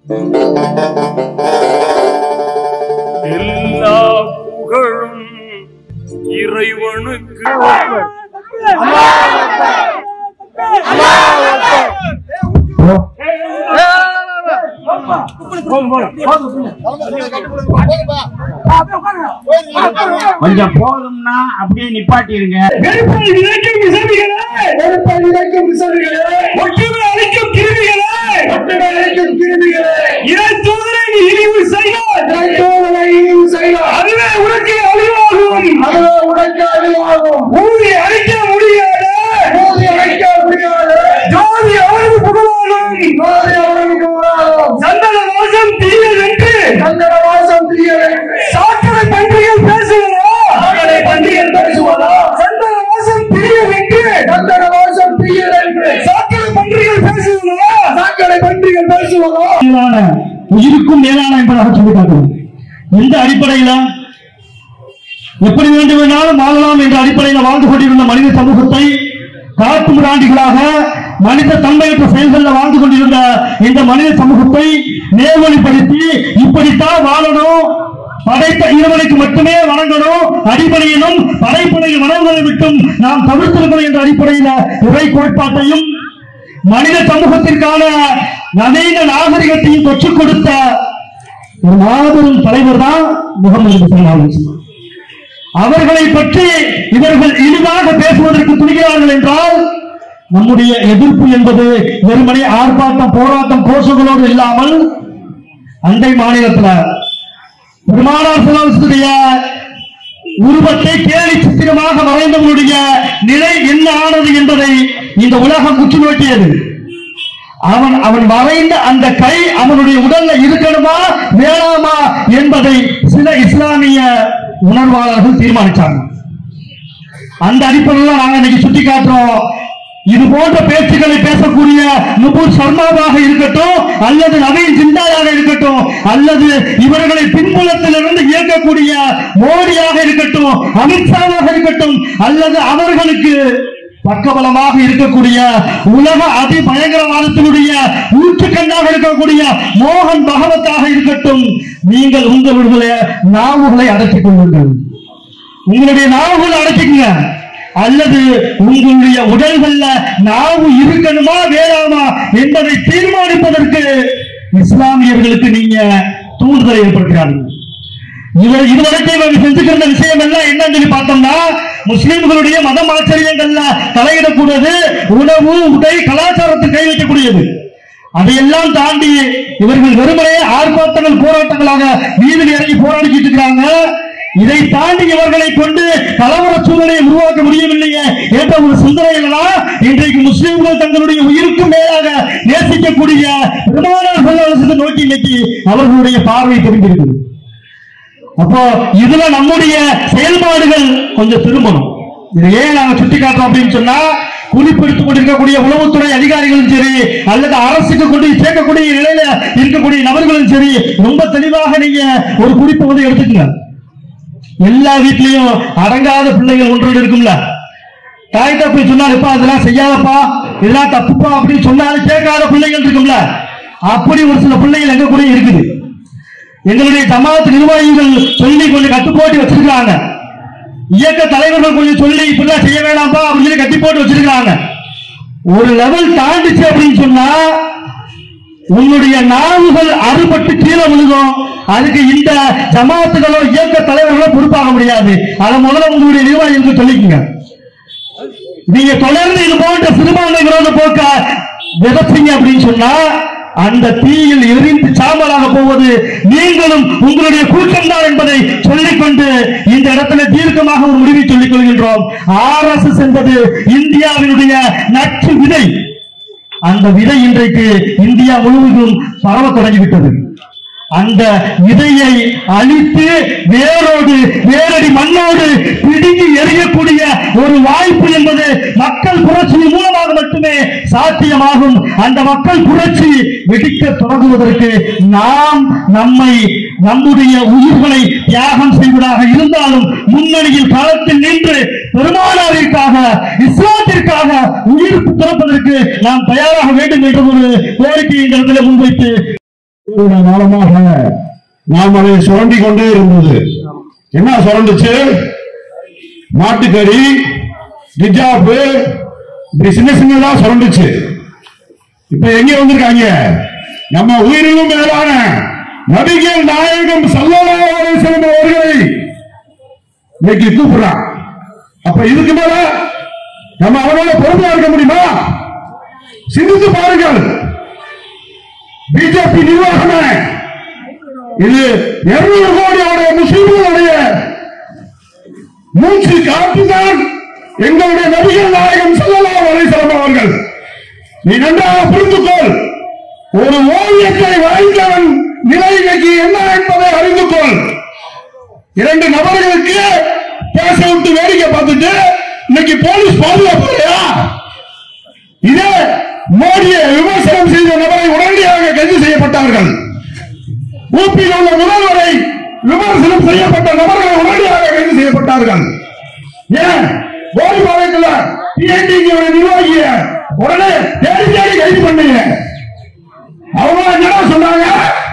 எல்லா புகழும் இறைவனுக்கு கொஞ்சம் போதும்னா அப்படியே நிப்பாட்டிருங்க நெருப்பை விதைக்கும் விசைகளே நெருப்பை விதைக்கும் விசைகளே, ஒற்றுமை அளிக்கும் கிருமிகளே ஒட்டுமை அளிக்கும் கிருமிகளே, இறை தூதரை நீ இழிவு செய்ய இறைத்தோழனை இழிவு செய்தார். அதுவே உனக்கு அழிவாகும் அதுவே உனக்கு அழிவாகும். ஊதி அழிக்க முடியாத மோதி அழைக்க முடியாது. ஜாதி அவரது புகழாகும் மோதி அவனுக்கு உணராகும். சந்தன வாசம் தீயதென்று சந்தன வாசம் தீயதென்று. சாக்கடை பன்றிகள் பேசுவதா சாக்கடை பன்றிகள் பேசுவதா? சந்தன வாசம் தீயதென்று சந்தன வாசம் தீயதென்று. சாக்கடை பன்றிகள் பேசுவதா சாக்கடை பன்றிகள் பேசுவதா? மேலான உயிருக்கும் மேலான என்பதாக சொல்லி காட்டுவோம் இந்த அடிப்படையில எப்படி வேண்டுமானாலும் வாழலாம் என்ற அடிப்படையில் வாழ்ந்து கொண்டிருந்த மனித சமூகத்தை காட்டு மிராண்டிகளாக மனித தன்மையற்ற செயல்களில் வாழ்ந்து கொண்டிருந்த இந்த மனித சமூகத்தை நேர்வழிப்படுத்தி இப்படித்தான் வாழணும் படைத்த இறைவனுக்கு மட்டுமே வணங்கணும் அடிப்படையிலும் படைப்படையை வணங்குவதை விட்டும் நாம் தவிர்த்திருக்கணும் என்ற அடிப்படையில இறை கோட்பாட்டையும் மனித சமூகத்திற்கான நவீன நாகரிகத்தையும் தொற்றுக் கொடுத்த ஒரு மாபெரும் தலைவர் தான் முகமது சல்லல்லாஹு அலைஹி வஸல்லம். அவர்களை பற்றி இவர்கள் இழிவாக பேசுவதற்கு துணிகிறார்கள் என்றால் நம்முடைய எதிர்ப்பு என்பது வெறுமனே ஆர்ப்பாட்டம் போராட்டம் கோஷங்களோடு இல்லாமல் அண்டை மாநிலத்துல பெருமானார் செலவசுடைய உருவத்தை கேலி சித்திரமாக வரைந்தவனுடைய நிலை என்ன ஆனது என்பதை இந்த உலகம் உற்று நோக்கியது அவன் அவன் வரைந்த அந்த கை அவனுடைய உடல்ல இருக்கணுமா வேணாமா என்பதை சில இஸ்லாமிய உணர்வாளர்கள் தீர்மானிச்சாங்க அந்த அடிப்படையில் நாங்க இன்னைக்கு சுட்டி காட்டுறோம் இது போன்ற பேச்சுக்களை பேசக்கூடிய நுபுர் சர்மாவாக இருக்கட்டும் அல்லது நவீன் ஜிண்டாயாக இருக்கட்டும் அல்லது இவர்களை பின்புலத்திலிருந்து இயக்கக்கூடிய மோடியாக இருக்கட்டும் அமித்ஷாவாக இருக்கட்டும் அல்லது அவர்களுக்கு பக்கபலமாக இருக்கக்கூடிய உலக அதி பயங்கரவாதத்தினுடைய ஊற்றுக்கண்ணாக இருக்கக்கூடிய மோகன் பகவத்தாக இருக்கட்டும் நீங்கள் உங்களுடைய நாவுகளை அடக்கிக் கொள்ளுங்கள் உங்களுடைய நாவுகள் அடக்கிக்கங்க அல்லது உங்களுடைய உடல்கள்ல நாவு இருக்கணுமா வேணாமா என்பதை தீர்மானிப்பதற்கு இஸ்லாமியர்களுக்கு நீங்க தூண்டுதலை ஏற்படுத்துகிறார்கள் இவர் இதுவரைக்கும் இவங்க செஞ்சுக்கிற விஷயம் எல்லாம் என்னன்னு சொல்லி பார்த்தோம்னா முஸ்லிம்களுடைய மதம் ஆச்சரியங்கள்ல தலையிடக்கூடாது உணவு உடை கலாச்சாரத்தை கை வைக்கக்கூடியது அதையெல்லாம் தாண்டி இவர்கள் வெறுமனே ஆர்ப்பாட்டங்கள் போராட்டங்களாக வீதியில் இறங்கி போராடிக்கிட்டு இருக்காங்க இதை தாண்டி இவர்களை கொண்டு கலவர சூழ்நிலையை உருவாக்க முடியவில்லையே என்ற ஒரு சிந்தனைகளா இன்றைக்கு முஸ்லிம்கள் தங்களுடைய உயிருக்கு மேலாக நேசிக்கக்கூடிய பெருமானார் சல்லல்லாஹு நோக்கி இன்னைக்கு அவர்களுடைய பார்வை தெரிந்திருக்குது அப்போ இதுல நம்முடைய செயல்பாடுகள் கொஞ்சம் திரும்பணும் இதை ஏன் நாங்க சுட்டி காட்டுறோம் அப்படின்னு சொன்னா குறிப்பெடுத்துக் கொண்டிருக்கக்கூடிய உளவுத்துறை அதிகாரிகளும் சரி அல்லது அரசுக்கு கொண்டு சேர்க்கக்கூடிய நிலையில இருக்கக்கூடிய நபர்களும் சரி ரொம்ப தெளிவாக நீங்க ஒரு குறிப்பை வந்து எடுத்துக்கங்க எல்லா வீட்லயும் அடங்காத பிள்ளைகள் ஒன்றோடு இருக்கும்ல தாய் தப்பு சொன்னாரு "எப்பா, அதெல்லாம் செய்யாதப்பா இதெல்லாம் தப்புப்பா அப்படின்னு சொன்னாலும் கேட்காத பிள்ளைகள் இருக்கும்ல அப்படி ஒரு சில பிள்ளைகள் எங்க கூட இருக்குது எங்களுடைய ஜமாத் நிர்வாகிகள் சொல்லி கொஞ்சம் கட்டுப்போட்டு வச்சிருக்காங்க இயக்க தலைவர்கள் கொஞ்சம் சொல்லி இப்படிலாம் செய்ய வேணாம்பா அப்படின்னு சொல்லி கட்டி போட்டு வச்சிருக்காங்க ஒரு லெவல் தாண்டிச்சு அப்படின்னு சொன்னா உன்னுடைய நாவுகள் அறுபட்டு கீழே விழுகும் அதுக்கு இந்த ஜமாத்துகளோ இயக்க தலைவர்களோ பொறுப்பாக முடியாது அதை முதல்ல உங்களுடைய நிர்வாகிகளுக்கு சொல்லிக்கங்க நீங்க தொடர்ந்து இது போன்ற சிறுபான்மை விரோத போக்க விதைச்சீங்க அப்படின்னு சொன்னா அந்த தீயில் எரிந்து சாம்பலாக போவது நீங்களும் உங்களுடைய கூட்டம் தான் என்பதை சொல்லிக்கொண்டு இந்த இடத்துல தீர்க்கமாக ஒரு முடிவை சொல்லிக் கொள்கின்றோம் ஆர் எஸ் எஸ் என்பது இந்தியாவினுடைய நச்சு விதை அந்த விதை இன்றைக்கு இந்தியா முழுவதும் பரவ தொடங்கிவிட்டது அந்த விதையை அழித்து வேரோடு வேரடி மண்ணோடு பிடுங்கி எறியக்கூடிய ஒரு வாய்ப்பு என்பது மக்கள் புரட்சியின் மூலமாக மட்டுமே சாத்தியமாகும் அந்த மக்கள் புரட்சி வெடிக்க தொடங்குவதற்கு நாம் நம்மை நம்முடைய உயிர்களை தியாகம் செய்வதாக இருந்தாலும் முன்னணியில் களத்தில் நின்று பெருமானாரிற்காக இஸ்லாத்திற்காக உயிர் துறப்பதற்கு நாம் தயாராக வேண்டும் என்ற ஒரு கோரிக்கையை இந்த இடத்துல முன்வைத்து ஒரு காலமாக நாம் அதை சுரண்டி கொண்டே இருந்தது என்ன சுரண்டுச்சு மாட்டுக்கறி ஹிஜாபு இப்படி சின்ன சின்னதா சுரண்டுச்சு இப்ப எங்க வந்திருக்காங்க நம்ம உயிரிலும் மேலான நபிகள் நாயகம் சல்லல்லாஹு அலைஹி வஸல்லம் அவர்களை இன்னைக்கு கூப்பிடுறான் அப்ப இதுக்கு மேல நம்ம அவனால பொறுமையா இருக்க முடியுமா சிந்தித்து பாருங்கள் பிஜேபி நிர்வாகமே இது இருநூறு கோடியோடைய முஸ்லிம்களுடைய மூச்சு காத்துதான் எங்களுடைய நபிகள் நாயகம் ஸல்லல்லாஹு அலைஹி வஸல்லம் அவர்கள் நீ நன்றாக புரிந்து கொள் ஒரு ஓவியத்தை வரைந்தவன் நிலை இன்னைக்கு என்ன என்பதை அறிந்து கொள் இரண்டு நபர்களுக்கு பேச விட்டு வேடிக்கை பார்த்துட்டு இன்னைக்கு போலீஸ் பாதுகாப்பு இல்லையா இதே மோடியை விமர்சனம் செய்த நபரை உடனடியாக கைது செய்யப்பட்டார்கள் ஊப்பியில் உள்ள முதல்வரை விமர்சனம் செய்யப்பட்ட நபர்கள் உடனடியாக கைது செய்யப்பட்டார்கள் ஏன் கோரிபாளையத்துல பிஎன்டிக்கு நிர்வாகிய உடனே தேடி தேடி கைது பண்ணீங்க அவங்க என்ன சொன்னாங்க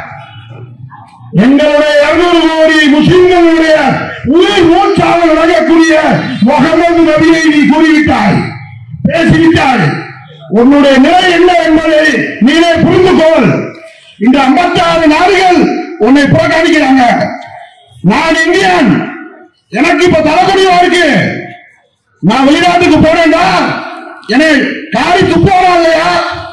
எங்களுடைய இருநூறு கோடி முஸ்லிம்களுடைய உயிர் மூச்சாக விளங்கக்கூடிய முகமது நபியை நீ கூறிவிட்டாய் பேசிவிட்டாய் உன்னுடைய நிலை என்ன என்பதை நீனே புரிந்து கொள் இந்த 56 நாடுகள் உன்னை புறக்கணிக்கிறாங்க நான் இந்தியன் எனக்கு இப்ப தரக்கூடியவா இருக்கு நான் வெளிநாட்டுக்கு போறேன்டா என்னை காரி துப்போறா இல்லையா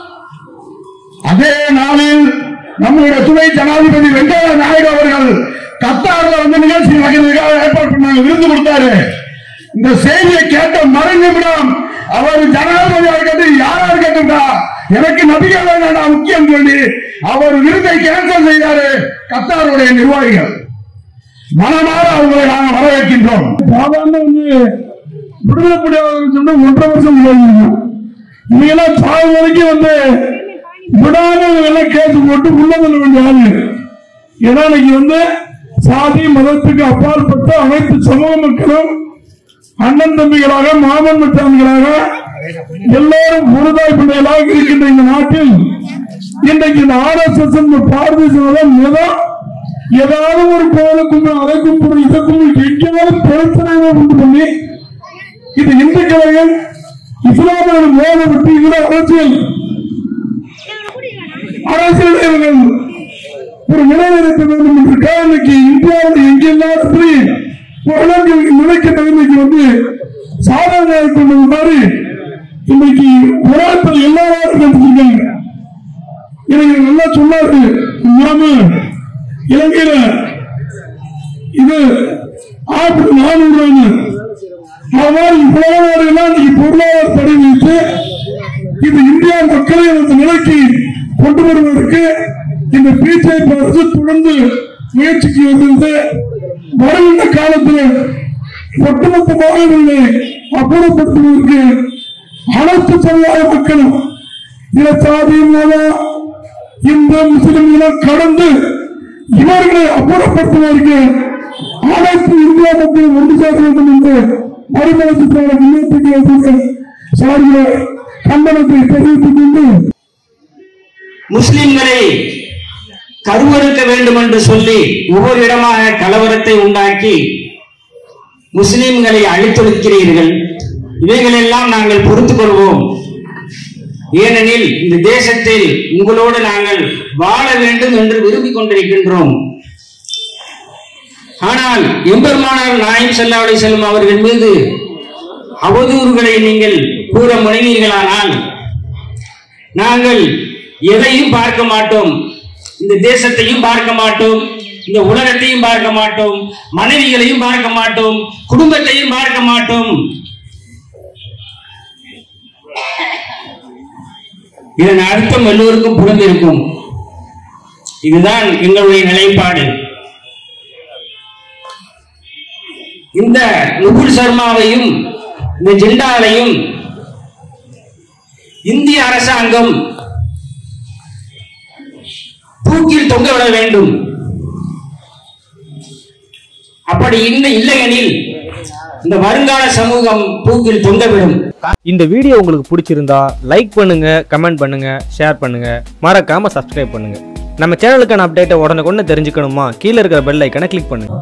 அதே நாளில் நம்முடைய துணை ஜனாதிபதி வெங்கையா நாயுடு அவர்கள் கத்தார்ல வந்து நிகழ்ச்சி நடக்கிறதுக்காக ஏற்பாடு பண்ணாங்க விருது கொடுத்தாரு இந்த செய்தியை கேட்ட மறு நிமிடம் அவர் ஜனாதிபதியா இருக்கட்டும் யாரா இருக்கட்டும்டா எனக்கு நபிகள் வேண்டாம்டா முக்கியம் சொல்லி அவர் விருதை கேன்சல் செய்தாரு கத்தாருடைய நிர்வாகிகள் மனமாற அவங்களை நாங்கள் வரவேற்கின்றோம் சாதாரண வந்து விடுதலை புலியாளர்கள் சொன்னா ஒன்றரை வருஷம் போயிருந்தோம் இவங்கெல்லாம் சாவு வரைக்கும் வந்து விடாம எல்லாம் கேஸ் போட்டு உள்ள தள்ள வேண்டிய ஆளு ஏன்னா இன்னைக்கு வந்து சாதி மதத்துக்கு அப்பாற்பட்ட அனைத்து சமூக மக்களும் அண்ணன் தம்பிகளாக மாமன் மச்சான்களாக எல்லாரும் முருதாய் பிள்ளைகளாக இருக்கின்ற இந்த நாட்டில் இன்றைக்கு இந்த R S S Bharatiya Janata மிதம் ஏதாவது ஒரு கோயிலை கும்பிடும் அதை கும்பிடும் இதை கும்பிடும் எங்கேயாவது பிரச்சனை உண்டு பண்ணி இது இந்து கழகம் இஸ்லாமியர்கள் மோத விட்டு இதுல அரசியல் அரசியல் இவர்கள் ஒரு நிலைநிறுத்த வேண்டும் என்று இன்னைக்கு இந்தியாவில் எங்கெல்லாம் இப்படி உலகில் நிலைக்க நிலைமைக்கு வந்து சாதனை கொண்டது மாதிரி இன்னைக்கு உலகத்தில் எல்லா நாடுகளும் இருக்காங்க எனக்கு நல்லா சொன்னாரு நாம இலங்கையில இது ஆப்பிள் நானூறு ரூபாய்னு ஆனால் இவ்வளவு நாடுகள்லாம் இன்னைக்கு பொருளாதார தடை வைத்து இது இந்தியா மக்களை அந்த நிலைக்கு கொண்டு வருவதற்கு இந்த பிஜேபி அரசு தொடர்ந்து முயற்சிக்கு வந்திருந்து வருகின்ற காலத்தில் ஒட்டுமொத்தமாக இவர்களை அப்புறப்படுத்துவதற்கு அனைத்து சமுதாய மக்களும் இன சாதி மதம் இந்து முஸ்லிம்களை கடந்து இவர்களை அப்புறப்படுத்துவதற்கு அனைத்து இந்தியா மக்களும் ஒன்று சேர வேண்டும் என்று மறுமலர்ச்சிக்கான முன்னேற்றங்களுக்கு சார்பில் கண்டனத்தை தெரிவித்துக் கொண்டு முஸ்லிம்களை கருவறுக்க வேண்டும் என்று சொல்லி ஒவ்வொரு இடமாக கலவரத்தை உண்டாக்கி முஸ்லிம்களை அழித்தொழிக்கிறீர்கள் இவைகளெல்லாம் நாங்கள் பொறுத்துக் கொள்வோம் ஏனெனில் இந்த தேசத்தில் உங்களோடு நாங்கள் வாழ வேண்டும் என்று விரும்பிக் கொண்டிருக்கின்றோம் ஆனால் எம்பெருமானார் நாயம் செல்லா செல்லும் அவர்கள் மீது அவதூறுகளை நீங்கள் கூற முனைவீர்களானால் நாங்கள் எதையும் பார்க்க மாட்டோம் இந்த தேசத்தையும் பார்க்க மாட்டோம் இந்த உலகத்தையும் பார்க்க மாட்டோம் மனைவிகளையும் பார்க்க மாட்டோம் குடும்பத்தையும் பார்க்க மாட்டோம் இதன் அர்த்தம் எல்லோருக்கும் புரிந்திருக்கும் இதுதான் எங்களுடைய நிலைப்பாடு இந்த நுகுல் சர்மாவையும் இந்த ஜெண்டாவையும் இந்திய அரசாங்கம் தூக்கில் தொங்கவிட வேண்டும் அப்படி இல்லை இல்லையெனில் இந்த வருங்கால சமூகம் தூக்கில் தொங்கவிடும் இந்த வீடியோ உங்களுக்கு பிடிச்சிருந்தா லைக் பண்ணுங்க கமெண்ட் பண்ணுங்க ஷேர் பண்ணுங்க மறக்காம சப்ஸ்கிரைப் பண்ணுங்க நம்ம சேனலுக்கான அப்டேட்டை உடனுக்குடனே தெரிஞ்சுக்கணுமா கீழே இருக்கிற பெல் ஐக்கனை கிளிக் பண்ணுங்க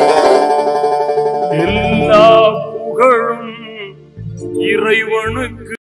எல்லா புகழும் இறைவனுக்கு